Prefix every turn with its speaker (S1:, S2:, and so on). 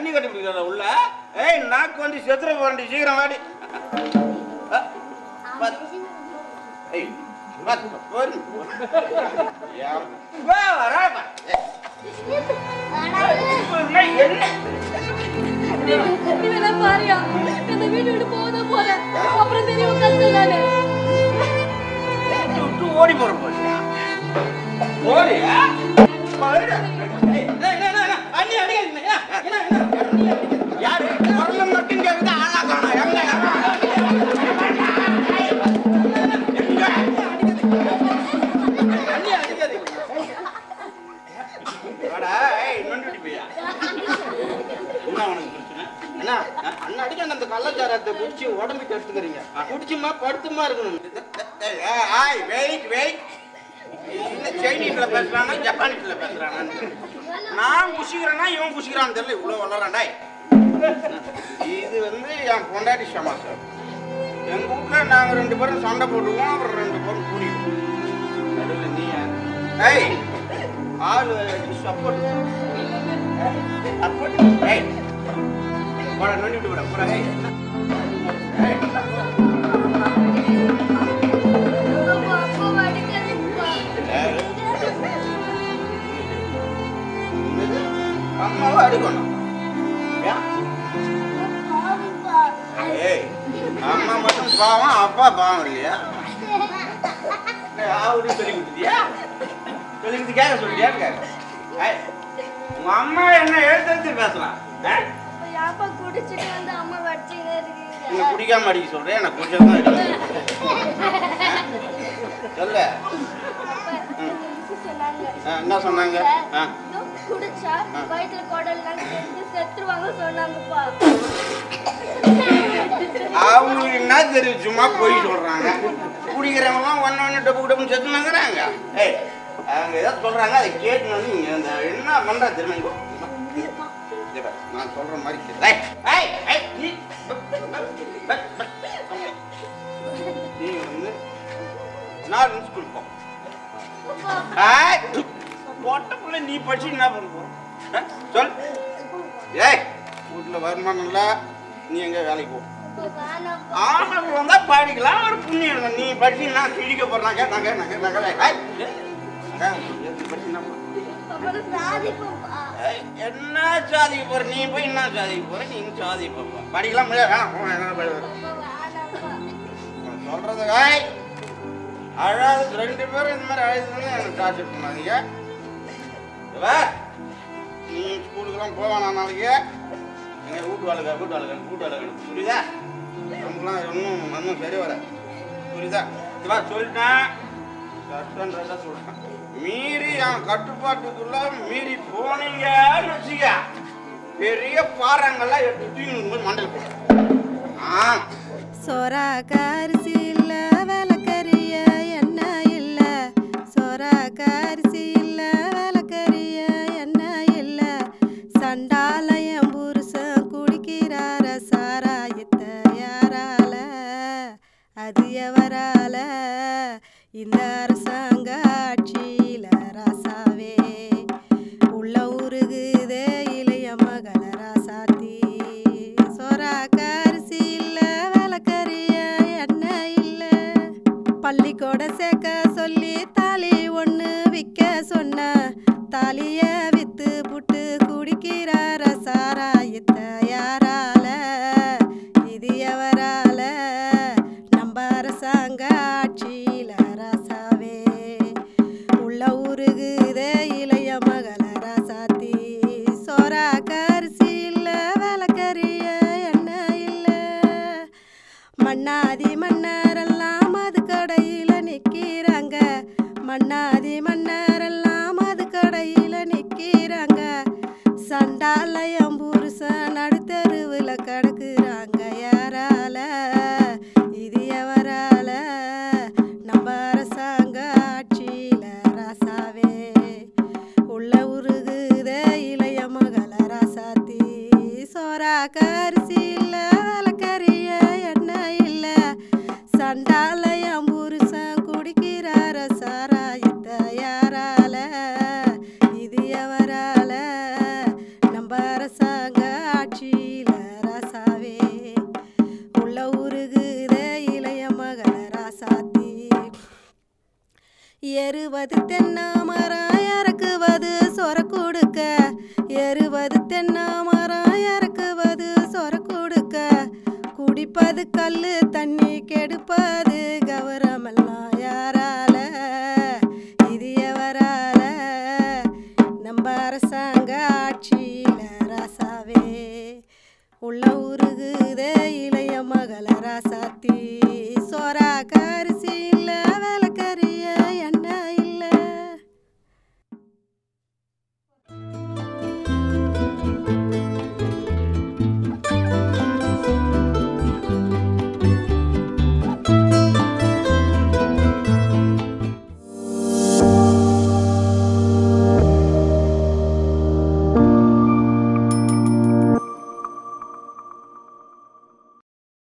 S1: தண்ணி கட்டி பிடிக்கிறத உள்ள ஏய் நாக்கு வந்து செத்துற போறேன் சீக்கிரம் வாடி அ, பாத்து. ஏய் பாத்து, போரு. யா, வா, வரா, வா. ஏய், என்ன
S2: இவெல்லாம் பாரியா இந்த வீடு விட்டு போதான் போறேன் அப்புறம் தெரியும் கஷ்டம் தானே
S1: வீட்டை விட்டு ஓடி போற போறியா ஓடியா போயிடு. ஏய், என்ன, என்ன, என்ன, என்ன? அண்ணி அடிக்காதீங்க. என்ன, என்ன, என்ன? அண்ணி அடிக்காதீங்க. யாரு? குரலை மட்டும் கேக்குது, ஆளா காணோம். எங்க? எங்க? அண்ணி அடிக்காதீங்க. வாடா, ஏய், நொண்டி பையா. என்ன உனக்கு பிரச்சனை? என்ன அஹ், அண்ணன் அடிக்க அந்த கள்ளச்சாரத்தை குடிச்சு உடம்புக்கு எடுத்துக்கிறீங்க குடிச்சுமா படுத்துமா இருக்கணும் ஆய் வெயிட் வெயிட் இல்ல சைனீஸ்ல பேசுறானா ஜப்பானீஸ்ல பேசுறானா நான் குசிக்கிறேன்னா இவன் குசிக்கிறான்னு தெரியல இவ்வளவு வளரான்டா இது வந்து என் பொண்டாட்டி சமாசாரம் எங்க வீட்டுல நாங்க ரெண்டு பேரும் சண்டை போட்டுக்குவோம் அப்புறம் ரெண்டு பேரும் கூடிக்குவோம் நடுவில் நீ யார்? ஏய் ஆளு சப்போர்ட் சப்போர்ட் ஏய் போடா நோண்டிட்டு விட போடா ஏய் ஏய்
S2: அப்பா அப்பா அடிக்காதீங்கப்பா
S1: ஏய். என்னது? அம்மாவை அடிக்கணும் ஏன்?
S2: பாவம்ப்பா
S1: ஏய் அம்மா மட்டும் பாவம் அப்பா பாவம் இல்லையா அவரு சொல்லி கொடுத்தியா சொல்லி கொடுத்து கேட்க சொல்லிட்டியான்னு கேட்க ஏய், உங்க அம்மா என்ன எழுத்து பேசலாம் ஆ?
S2: அப்ப யாப்பா குடிச்சிட்டு வந்து அம்மா வச்சுன்னு
S1: என்ன
S2: இருக்கீங்க
S1: குடிக்காம அடிக்க சொல்றேன் எனக்கு குடிச்சதான் அடிக்க சொல்லு
S2: அப்பா, இந்த மிஸ் சொன்னாங்க
S1: ஆ, என்ன சொன்னாங்க ஆ
S2: இன்னும் குடிச்சா வயிற்றுல குடல்லாம் சேர்ந்து செத்துருவாங்க சொன்னாங்கப்பா
S1: அவங்களுக்கு என்ன தெரியும் சும்மா போய் சொல்றாங்க குடிக்கிறவங்களாம் ஒன்று ஒன்று டப்பு டப்புன்னு செத்துனாங்கிறாங்க ஏய் அவங்க ஏதோ சொல்றாங்க அதை கேட்கணும் நீங்க அந்த என்ன பண்ற தெரியுமா இங்க வா, இங்க வா. இங்க பாரு, நான் சொல்ற மாதிரி கேளு. ஏய், ஏய், ஏய், நீ பக், பக், பக். நீ வந்து நாலு ஸ்கூல் போ ஏய், பொட்ட புள்ள நீ படிச்சு என்ன பண்ண போற ஆ, சொல் ஏய் வீட்டில் வருமானம் இல்லை நீ எங்க வேலைக்கு போ
S2: வேணாம்ப்பா
S1: ஆமாம் வந்தா படிக்கலாம் ஒரு புண்ணியம் இல்லை. நீ படிச்சு நான் கிழிக்க போறேன் கேட்டாங்க நகை நகை ஏய், ஏய், எப்படி படிச்சு என்ன பண்ண?
S2: அப்புறம் சாதிப்போம்ப்பா
S1: ஏய், என்ன சாதிக்க போற நீ போய் என்ன சாதிக்க போற நீ சாதிப்பா படிக்கலாம் முடியாது வேணாம், போ, என்ன படி-
S2: அப்பா வேணாம்ப்பா
S1: நான் சொல்றது ஏய், அழாது ரெண்டு பேரும் இந்த மாதிரி அழுதுன்னு எனக்கு டார்ச்சர் பண்ணாதீங்க இவ, நீ ஸ்கூலுக்குலாம் போவானா நாளைக்கு எங்க வீட்டு வேலைக்கா வீட்டு வேலைக்கா வீட்டு வேலைக்கா புரியுதா நம்மளாம் இன்னும் இன்னும் சரி வர புரியுதா இவா சொல்லிட்டேன் கஷ்டன்றத சொல்லிட்டேன் மீறி என் கட்டுப்பாட்டுக்குள்ள மீறி போனீங்கன்னு வச்சுக்க பெரிய பாறாங்கெல்லாம் எடுத்து தூக்கி போய் மண்டல் போடும் ஆ
S3: சொராக்கரிசி இல்ல விளக்கரிய எண்ணெய் இல்ல சொராக்கரிசி இல்ல விளக்கரிய எண்ணெய் இல்ல சண்டாலயம் புருஷன் குடிக்கிறார சாராயத்தை யாரால அது எவரால இந்த அரசாங்க ஆட்சியில ராசாவே உள்ள உருகுதே இளைய மகள ராசாத்தி சொராக்கரிசி இல்ல விளக்கரிய எண்ணெய் இல்ல பள்ளிக்கூட சேர்க்க சொல்லி தாலி ஒண்ணு விற்க சொன்ன தாலிய வித்து புட்டு குடிக்கிறார சாராயத்தை யாரால இது எவரால நம்ம அரசாங்க ஆட்சியில ராசாவே உள்ள உருகுதே இளைய மகள ராசாத்தி சோரா கரிசி இல்ல விளக்கரிய எண்ணெய் இல்ல மன்னாதி மன்னரெல்லாம் அது கடையில நிக்கிறாங்க மன்னாதி மன்னரெல்லாம் அது கடையில நிக்கிறாங்க சண்டாலயம் புருஷன் நடுத்தருவுல கிடக்குறாங்க யாரால இது எவரால நம்ம அரசாங்க ஆட்சியில ராசாவே உள்ள உருகுதே இளைய மகள ராசாத்தி சோரா கரிசி இல்ல விளக்கரிய எண்ணெய் இல்ல சண்டாலயம் புருஷன் குடிக்கிறார சாராயத்தை யாரால இது எவரால நம்ம அரசாங்க எருவது தென்னாமரம் இறக்குவது சொர கொடுக்க எருவது தென்னாமரம் இறக்குவது சொர கொடுக்க குடிப்பது கல்லு தண்ணி கெடுப்பது கௌரமெல்லாம் யாரால இது எவரால நம்ம அரசாங்க ஆட்சியில ராசாவே உள்ள உருகுதே